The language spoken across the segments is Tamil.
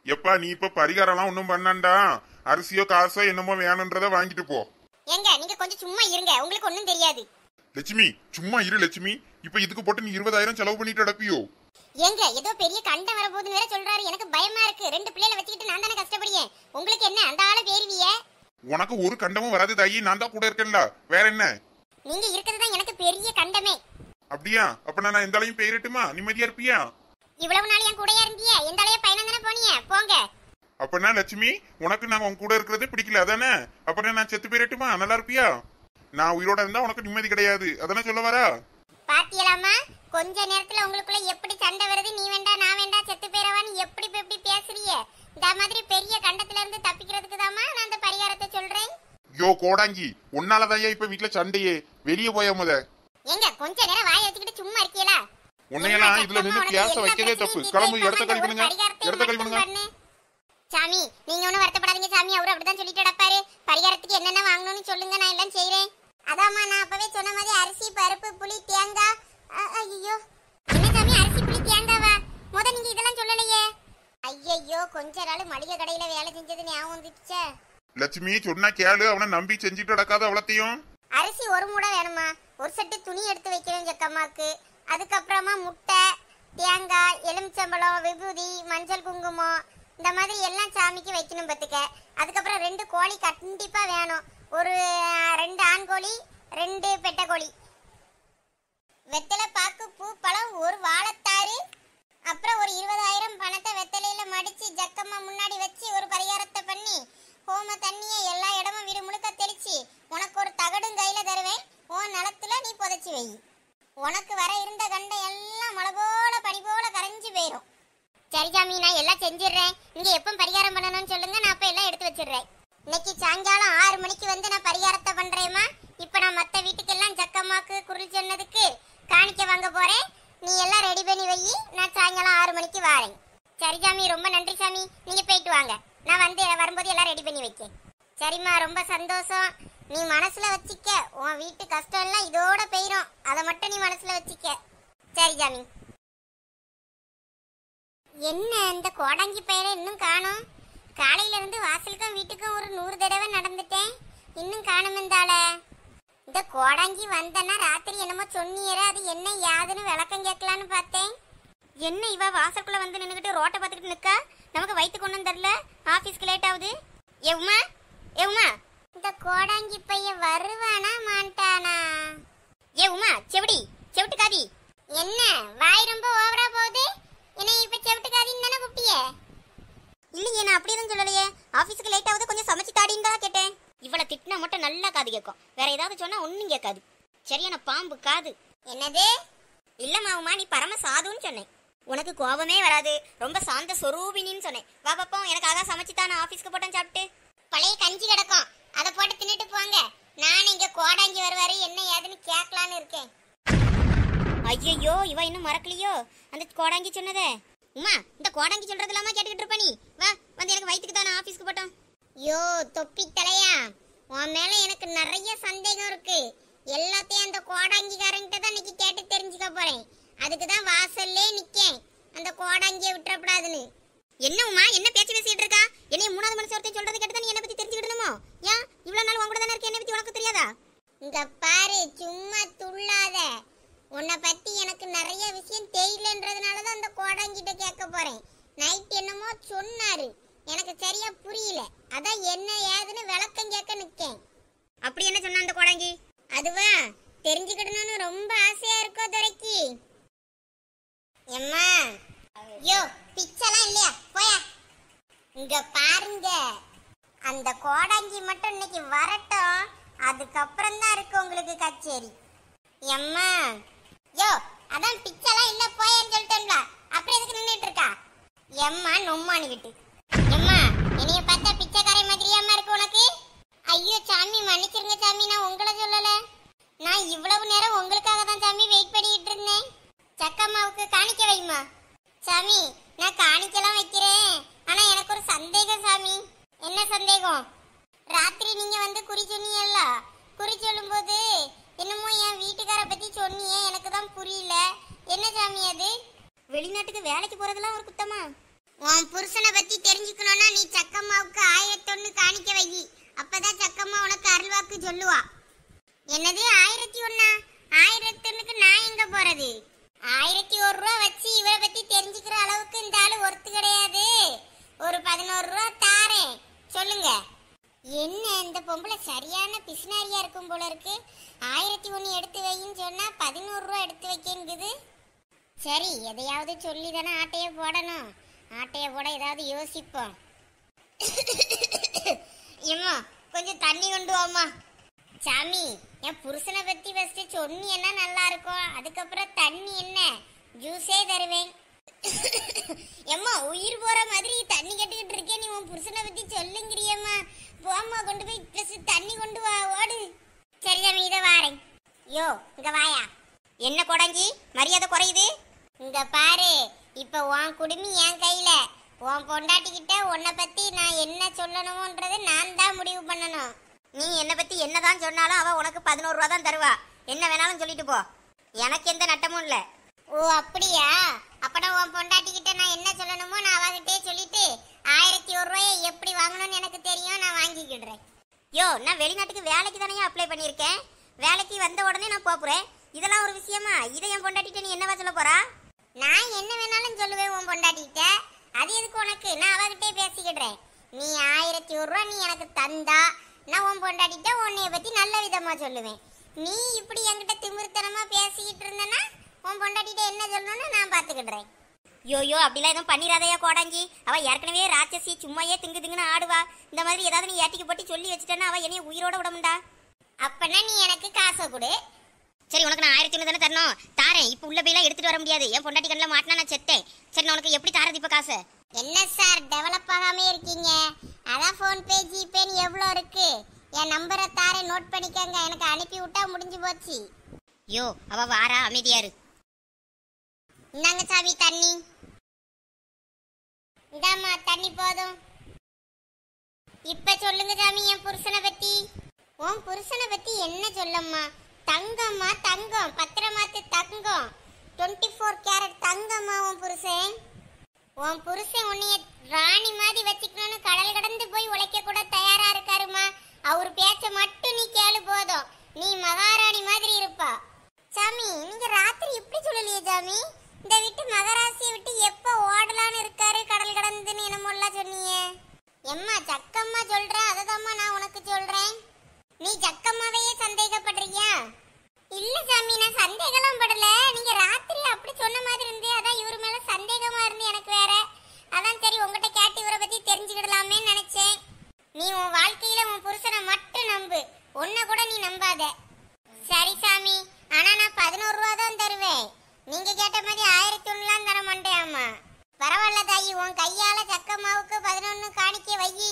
எப்பா நீ இப்ப பரிகாரம்லாம் ஒண்ணும் பண்ணாண்டா அரிசியோ காசோ என்னமோ வேணும்ன்றத வாங்கிட்டு போ ஏங்க நீங்க கொஞ்சம் சும்மா இருங்க உங்களுக்கு ஒண்ணும் தெரியாது லட்சுமி சும்மா இரு லட்சுமி இப்ப இதுக்கு போட்டு நீ இருபதாயிரம் செலவு பண்ணிட்டு அடப்பியோ ஏங்க ஏதோ பெரிய கண்டம் வரப்போகுதுன்னு வேற சொல்றாரு எனக்கு பயமா இருக்கு ரெண்டு பிள்ளைகளை வச்சுக்கிட்டு நான் தானே கஷ்டப்படுறேன் உங்களுக்கு என்ன அந்த ஆளு பேருவிய உனக்கு ஒரு கண்டமும் வராது தாயி நான் தான் கூட இருக்கேன்ல வேற என்ன நீங்க இருக்கிறது தான் எனக்கு பெரிய கண்டமே அப்படியா அப்ப நான் எந்த அளவையும் பெயரிட்டுமா நிம்மதியா இருப்பியா இவ்வளவு நாள் என் கூடயா இருந்திய எந்த அளவு பயணம் தானே போனீங்க போங்க அப்பனா லட்சுமி உனக்கு நான் உன் கூட இருக்கிறதே பிடிக்கல அதானே அப்பனா நான் செத்து போயிரட்டுமா நல்லா இருப்பியா நான் உயிரோட இருந்தா உனக்கு நிம்மதி கிடையாது அதானே சொல்ல வரா பாத்தியலாமா கொஞ்ச நேரத்துல உங்களுக்குள்ள எப்படி சண்டை வருது நீ வேண்டா நான் வேண்டா செத்து போயிரவான்னு எப்படி இப்ப எப்படி பேசுறிய இந்த மாதிரி பெரிய கண்டத்துல இருந்து தப்பிக்கிறதுக்கு தாமா நான் அந்த பரிகாரத்தை சொல்றேன் யோ கோடாங்கி உன்னாலதான் இப்ப வீட்டுல சண்டையே வெளியே போய முத எங்க கொஞ்ச நேரம் வாய வச்சுக்கிட்டு சும்மா இருக்கீங்களா உன்னையெல்லாம் இதுல நின்னு பேச வைக்கதே தப்பு கிளம்பு இடத்த கழிக்கணுங்க இடத்த கழிக்கணுங்க சாமி நீங்க ஒண்ணும் வருத்தப்படாதீங்க சாமி அவரு அப்படிதான் சொல்லிட்டு நடப்பாரு பரிகாரத்துக்கு என்னென்ன வாங்கணும்னு சொல்லுங்க நான் எல்லாம் செய்றேன் அதாம்மா நான் அப்பவே சொன்ன மாதிரி அரிசி பருப்பு புளி தேங்காய் அ- ஐயோ என்ன சாமி அரிசி புளி தேங்காவா முத நீங்க இதெல்லாம் சொல்லலையே ஐயையோ கொஞ்ச நாள் மளிகை கடையில வேலை செஞ்சது ஞாபகம் வந்துச்சே லட்சுமி சொன்னா கேளு அவனை நம்பி செஞ்சுட்டு நடக்காத அவ்வளத்தையும் அரிசி ஒரு மூடை வேணுமா ஒரு செட்டு துணி எடுத்து வைக்கிறேன் ஜக்கம்மாக்கு அதுக்கப்புறமா முட்டை தேங்காய் எலுமிச்சம்பழம் விபூதி மஞ்சள் குங்குமம் இந்த மாதிரி எல்லாம் சாமிக்கு வைக்கணும் பத்துக்க அதுக்கப்புறம் ரெண்டு கோழி கண்டிப்பா வேணும் ஒரு அஹ், ரெண்டு ஆண் கோழி ரெண்டு பெட்டை கோழி வெத்தலை பாக்கு பூ பழம் ஒரு வாழைத்தாறு அப்புறம் ஒரு இருபதாயிரம் பணத்தை வெத்தலையில மடிச்சு ஜக்கம்மா முன்னாடி வச்சு ஒரு பரிகாரத்தை பண்ணி ஹோம தண்ணியை எல்லா இடமும் வீடு முழுக்க தெளிச்சு உனக்கு ஒரு தகடும் கையில தருவேன் உன் நிலத்துல நீ புதைச்சி வை உனக்கு வர இருந்த கண்டம் எல்லாம் மழை போல பனி போல கரைஞ்சு போயிடும் சரி சாமி நான் எல்லாம் செஞ்சிடுறேன் நீங்க எப்போ பரிகாரம் பண்ணணும்னு சொல்லுங்க நான் அப்ப எல்லாம் எடுத்து வச்சிடுறேன் இன்னைக்கு சாயங்காலம் ஆறு மணிக்கு வந்து நான் பரிகாரத்தை பண்றேம்மா இப்ப நான் மத்த வீட்டுக்கெல்லாம் ஜக்கம்மாக்கு குருள் சொன்னதுக்கு காணிக்க வாங்க போறேன் நீ எல்லாம் ரெடி பண்ணி வை நான் சாயங்காலம் ஆறு மணிக்கு வரேன் சரி சாமி ரொம்ப நன்றி சாமி நீங்க போயிட்டு வாங்க நான் வந்து வரும்போது எல்லாம் ரெடி பண்ணி வைக்கேன் சரிம்மா ரொம்ப சந்தோஷம் நீ மனசுல வச்சிக்க உன் வீட்டு கஷ்டம் எல்லாம் இதோட போயிடும் அதை மட்டும் நீ மனசுல வச்சிக்க சரி ஜாமி என்ன இந்த கோடாங்கி பயிரை இன்னும் காணோம் காலையில இருந்து வாசலுக்கும் வீட்டுக்கும் ஒரு நூறு தடவை நடந்துட்டேன் இன்னும் காணும் இந்தால இந்த கோடாங்கி வந்தனா ராத்திரி என்னமோ சொன்னியற அது என்ன யாதுன்னு விளக்கம் கேட்கலான்னு பார்த்தேன் என்ன இவ வாசலுக்குள்ள வந்து நின்னுக்கிட்டு ரோட்டை பார்த்துக்கிட்டு நிக்கா நமக்கு வயிற்று கொண்டு வந்துடல ஆபீஸ்க்கு லேட் ஆகுது எவ்மா எவ்மா இந்த கோடாங்கி பையன் வருவானா மாட்டானா ஏ உமா செவடி செவிட்டு காதி என்ன வாய் ரொம்ப ஓவரா போகுது என்ன இப்ப செவிட்டு காதின்னு தானே கூப்பிட்டியே இல்லையே நான் அப்படியே தான் சொல்லலையே ஆபீஸ்க்கு லேட் ஆகுது கொஞ்சம் சமைச்சு தாடின்னு தான் கேட்டேன் இவளை திட்டினா மட்டும் நல்லா காது கேட்கும் வேற ஏதாவது சொன்னா ஒன்னும் கேட்காது சரியான பாம்பு காது என்னது இல்ல மாவுமா நீ பரம சாதுன்னு சொன்னேன் உனக்கு கோபமே வராது ரொம்ப சாந்த சொரூபினின்னு சொன்னேன் வா பாப்போம் எனக்காக சமைச்சு தான் நான் ஆபீஸ்க்கு போட்டேன் சாப்பிட்டு பழைய கஞ்சி கிடக்கும் அதை போட்டு தின்னுட்டு போங்க நான் இங்க கோடாங்கி வருவாரு என்ன ஏதுன்னு கேட்கலான்னு இருக்கேன் ஐயோ இவ இன்னும் மறக்கலையோ அந்த கோடாங்கி சொன்னதே உமா இந்த கோடாங்கி சொல்றது இல்லாம கேட்டுக்கிட்டு இருப்ப நீ வா வந்து எனக்கு வயிற்றுக்கு தானே ஆபீஸ்க்கு போட்டோம் யோ தொப்பி தலையா உன் மேல எனக்கு நிறைய சந்தேகம் இருக்கு எல்லாத்தையும் அந்த கோடாங்கிக்காரங்கிட்ட தான் இன்னைக்கு கேட்டு தெரிஞ்சுக்க போறேன் அதுக்கு தான் வாசல்லே நிக்கேன் அந்த கோடாங்கியை விட்டுறப்படாதுன்னு என்ன உமா என்ன பேச்சு பேசிட்டு இருக்கா என்னைய மூணாவது மனுஷன் ஒருத்தன் சொல்றது கேட்டு நீ என்ன பத்தி தெரிஞ்சுக்கிடணுமோ ஏன் இவ்வளவு நாள் உன் கூட தானே இருக்க என்ன பத்தி உனக்கு தெரியாதா இங்க பாரு சும்மா துள்ளாத உன்னை பத்தி எனக்கு நிறைய விஷயம் தெரியலன்றதுனால தான் அந்த கோடாங்கிட்ட கேட்க போறேன் நைட் என்னமோ சொன்னாரு எனக்கு சரியா புரியல அதான் என்ன ஏதுன்னு விளக்கம் கேட்க நிக்கேன் அப்படி என்ன சொன்ன அந்த கோடாங்கி அதுவா தெரிஞ்சுக்கிடணும்னு ரொம்ப ஆசையா இருக்கோ துரைக்கு எம்மா யோ பிச்செல்லாம் இல்லையா போயா இங்க பாருங்க அந்த கோடாங்கி மட்டும் இன்னைக்கு வரட்டும் அதுக்கப்புறம் தான் இருக்கு உங்களுக்கு கச்சேரி எம்மா யோ அதான் பிச்செல்லாம் இல்ல போயேன்னு சொல்லிட்டேன்ல அப்புறம் எதுக்கு நின்னுட்டு இருக்கா எம்மா நொம்மானுகிட்டு எம்மா என்னைய பார்த்தா பிச்சைக்காரை மாதிரியாம்மா இருக்கு உனக்கு ஐயோ சாமி மன்னிச்சிருங்க சாமி நான் உங்களை சொல்லல நான் இவ்வளவு நேரம் உங்களுக்காக தான் சாமி வெயிட் பண்ணிட்டு இருந்தேன் சக்கம்மாவுக்கு காணிக்க வைமா சாமி நான் காணிக்கலாம் வைக்கிறேன் ஆனா எனக்கு ஒரு சந்தேகம் சாமி என்ன சந்தேகம் ராத்திரி நீங்க வந்து குறி சொன்னீங்கல்ல குறி சொல்லும்போது என்னமோ என் வீட்டுக்கார பத்தி சொன்னியே எனக்கு தான் புரியல என்ன சாமி அது வெளிநாட்டுக்கு வேலைக்கு போறதெல்லாம் ஒரு குத்தமா உன் புருஷனை பத்தி தெரிஞ்சுக்கணும்னா நீ சக்கம்மாவுக்கு ஆயிரத்தொன்னு காணிக்க வை அப்பதான் சக்கம்மா உனக்கு அருள்வாக்கு சொல்லுவா என்னது ஆயிரத்தி ஒன்னா ஆயிரத்தொன்னுக்கு நான் எங்க போறது ஆயிரத்தி ஒரு ரூபா வச்சு இவரை பத்தி தெரிஞ்சுக்கிற அளவுக்கு இந்த ஆளு ஒர்த்து கிடையாது ஒரு பதினோரு ரூபா தாரேன் சொல்லுங்க என்ன இந்த பொம்பளை சரியான பிசினாரியா இருக்கும் போல இருக்கு ஆயிரத்தி ஒன்னு எடுத்து வைன்னு சொன்னா பதினோரு ரூபா எடுத்து வைக்கங்குது சரி எதையாவது சொல்லி தானே ஆட்டைய போடணும் ஆட்டைய போட ஏதாவது யோசிப்போம் ஏம்மா கொஞ்சம் தண்ணி கொண்டு வாம்மா சாமி என் புருஷனை பத்தி ஃபர்ஸ்ட் சொன்னீன்னா நல்லா இருக்கும் அதுக்கப்புறம் தண்ணி என்ன ஜூஸே தருவேன் எம்மா உயிர் போற மாதிரி தண்ணி கட்டிக்கிட்டு இருக்கேன் நீ உன் புருஷனை பத்தி சொல்லுங்கிறியம்மா போம்மா கொண்டு போய் ஃபர்ஸ்ட் தண்ணி கொண்டு வா ஓடு சரி சாமி இதை வாரேன் யோ இங்க வாயா என்ன கொடங்கி மரியாதை குறையுது இங்க பாரு இப்ப உன் குடுமி என் கையில உன் பொண்டாட்டிக்கிட்ட உன்னை பத்தி நான் என்ன சொல்லணுமோன்றதை நான் தான் முடிவு பண்ணணும் நீ என்னை பத்தி என்னதான் சொன்னாலும் அவ உனக்கு பதினோரு ரூபா தான் தருவா என்ன வேணாலும் சொல்லிட்டு போ எனக்கு எந்த நட்டமும் இல்ல ஓ அப்படியா அப்பனா உன் பொண்டாட்டி கிட்ட நான் என்ன சொல்லணுமோ நான் அவகிட்டே சொல்லிட்டு ஆயிரத்தி ஒரு ரூபாயை எப்படி வாங்கணும்னு எனக்கு தெரியும் நான் வாங்கிக்கிடுறேன் யோ நான் வெளிநாட்டுக்கு வேலைக்கு தானே அப்ளை பண்ணியிருக்கேன் வேலைக்கு வந்த உடனே நான் போறேன் இதெல்லாம் ஒரு விஷயமா இதை என் பொண்டாட்டிட்ட நீ என்னவா சொல்ல போறா நான் என்ன வேணாலும் சொல்லுவேன் உன் பொண்டாட்டிட்ட அது எதுக்கு உனக்கு நான் அவகிட்டே பேசிக்கிடுறேன் நீ ஆயிரத்தி ஒரு ரூபா நீ எனக்கு தந்தா நான் உன் பொண்டாட்டிட்ட உன்னைய பத்தி நல்ல விதமா சொல்லுவேன் நீ இப்படி என்கிட்ட திமிர்த்தனமா பேசிக்கிட்டு இருந்தனா உன் பொண்டாட்டிட்ட என்ன சொல்லணும்னு நான் பாத்துக்கிடுறேன் யோயோ அப்படிலாம் எதுவும் பண்ணிடாதயா கோடாங்கி அவ ஏற்கனவே ராட்சசி சும்மாயே திங்கு திங்குன்னு ஆடுவா இந்த மாதிரி ஏதாவது நீ ஏட்டிக்கு போட்டு சொல்லி வச்சுட்டேன்னா அவ என்னைய உயிரோட விடமுண்டா அப்பனா நீ எனக்கு காசை கொடு சரி உனக்கு நான் ஆயிரத்தி ஒன்று தானே தரணும் தாரேன் இப்போ உள்ள போயெல்லாம் எடுத்துட்டு வர முடியாது என் பொண்டாட்டி கண்ணில் மாட்டினா நான் செத்தேன் சரி நான் உனக்கு எப்படி தாரது இப்போ காசு என்ன சார் டெவலப் ஆகாம இருக்கீங்க அதான் ஃபோன் பே ஜிபேன்னு எவ்வளோ இருக்கு என் நம்பரை தாரே நோட் பண்ணிக்கங்க எனக்கு அனுப்பி விட்டா முடிஞ்சு போச்சு யோ அவ வாரா அமைதியாரு இந்தாங்க சாமி தண்ணி இந்தாம்மா தண்ணி போதும் இப்ப சொல்லுங்க சாமி என் புருஷனை பத்தி உன் புருஷனை பத்தி என்ன சொல்லம்மா தங்கம்மா தங்கம் பத்திரமாத்து தங்கம் டுவெண்ட்டி ஃபோர் கேரட் தங்கம்மா உன் புருஷன் உன் புருஷன் உன்னைய ராணி மாதிரி வச்சுக்கணும்னு கடல் கடந்து போய் உழைக்க கூட தயாரா இருக்காருமா அவர் பேச்ச மட்டும் நீ கேளு போதும் நீ மகாராணி மாதிரி இருப்பா சாமி நீங்க ராத்திரி இப்படி சொல்லலையே சாமி இந்த வீட்டு மகராசியை விட்டு எப்ப ஓடலான்னு இருக்காரு கடல் கடந்துன்னு என்னமோல்லாம் சொன்னீங்க எம்மா ஜக்கம்மா சொல்ற அததாம்மா நான் உனக்கு சொல்றேன் நீ ஜக்கம்மாவையே சந்தேகப்படுறியா இல்ல சாமி நான் சந்தேகம்லாம் படல நீங்க ராத்திரி அப்படி சொன்ன மாதிரி இருந்து அதான் இவர் மேல சந்தேகமா இருந்து எனக்கு வேற அதான் சரி உங்ககிட்ட கேட்டு இவரை பத்தி தெரிஞ்சுக்கிடலாமே நினைச்சேன் நீ உன் வாழ்க்கையில உன் புருஷனை மட்டும் நம்பு உன்னை கூட நீ நம்பாத சரி சாமி ஆனா நான் பதினோரு ரூபா தான் தருவேன் நீங்க கேட்ட மாதிரி ஆயிரத்தி ஒண்ணுலாம் தர மாட்டேன் பரவாயில்ல தாயி உன் கையால சக்கம்மாவுக்கு பதினொன்னு காணிக்க வையி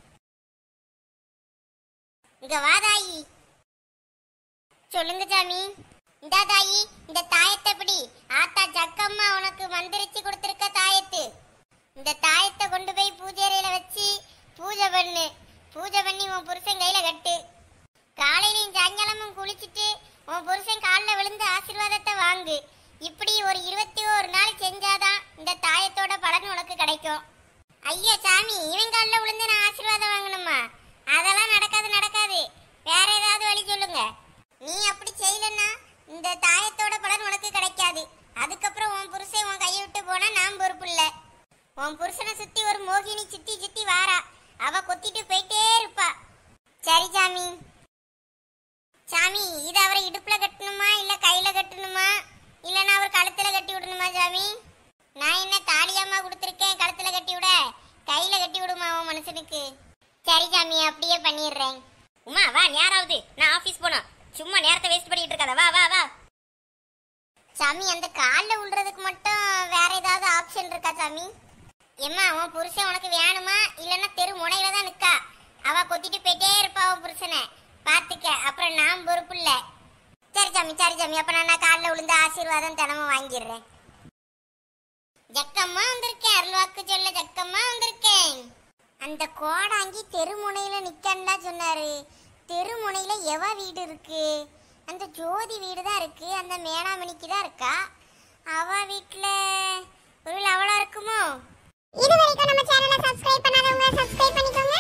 இங்க வா தாயி சொல்லுங்க சாமி இந்த தாயி இந்த தாயத்தை பிடி ஆத்தா ஜக்கம்மா உனக்கு மந்திரிச்சு கொடுத்திருக்க தாயத்து இந்த தாயத்தை கொண்டு போய் பூஜை அறையில வச்சு பூஜை பண்ணு பூஜை பண்ணி உன் புருஷன் கையில கட்டு காலையிலையும் சாயங்காலமும் குளிச்சுட்டு உன் புருஷன் காலில் விழுந்து ஆசீர்வாதத்தை வாங்கு இப்படி ஒரு இருபத்தி ஒரு நாள் செஞ்சாதான் இந்த தாயத்தோட பலன் உனக்கு கிடைக்கும் ஐயா சாமி இவன் காலில் விழுந்து நான் ஆசீர்வாதம் வாங்கணுமா அதெல்லாம் நடக்காது நடக்காது வேற ஏதாவது வழி சொல்லுங்க நீ அப்படி செய்யலன்னா இந்த தாயத்தோட பலன் உனக்கு கிடைக்காது அதுக்கப்புறம் உன் புருஷன் உன் கையை விட்டு போனா நான் பொறுப்பு இல்ல உன் புருஷனை சுத்தி ஒரு மோகினி சுத்தி சுத்தி வாரா அவ கொத்திட்டு போயிட்டே இருப்பா சரி சாமி சாமி இது அவரை இடுப்புல கட்டணுமா இல்ல கையில கட்டணுமா இல்லனா அவர் கழுத்துல கட்டி விடணுமா சாமி நான் என்ன தாலியாமா கொடுத்துருக்கேன் கழுத்துல கட்டி விட கையில கட்டி விடுமா உன் மனுஷனுக்கு சரி சாமி அப்படியே பண்ணிடுறேன் உமா வா நேராவது நான் ஆபீஸ் போனோம் சும்மா நேரத்தை வேஸ்ட் பண்ணிட்டு இருக்காத வா வா வா சாமி அந்த கால்ல விழுறதுக்கு மட்டும் வேற ஏதாவது ஆப்ஷன் இருக்கா சாமி எம்மா உன் புருஷன் உனக்கு வேணுமா இல்லைன்னா தெரு முனையில தான் நிக்கா அவ கொத்திட்டு போயிட்டே இருப்பா உன் புருஷனை பாத்துக்க அப்புறம் நான் பொறுப்பு இல்ல சரி சாமி சரி சாமி அப்ப நான் காலில் விழுந்து ஆசீர்வாதம் தினமும் வாங்கிடுறேன் ஜக்கம்மா வந்திருக்கேன் அருள்வாக்கு சொல்ல ஜக்கம்மா வந்திருக்கேன் அந்த கோடாங்கி தெருமுனையில நிக்கன்னா சொன்னாரு தெருமுனையில எவ வீடு இருக்கு அந்த ஜோதி வீடு தான் இருக்கு அந்த மேனாமணிக்கு தான் இருக்கா அவ வீட்டுல ஒருவேளை அவளா இருக்குமோ இது வரைக்கும் நம்ம சேனலை சப்ஸ்கிரைப் பண்ணாதவங்க சப்ஸ்கிரைப் பண்ணிக்கோங்க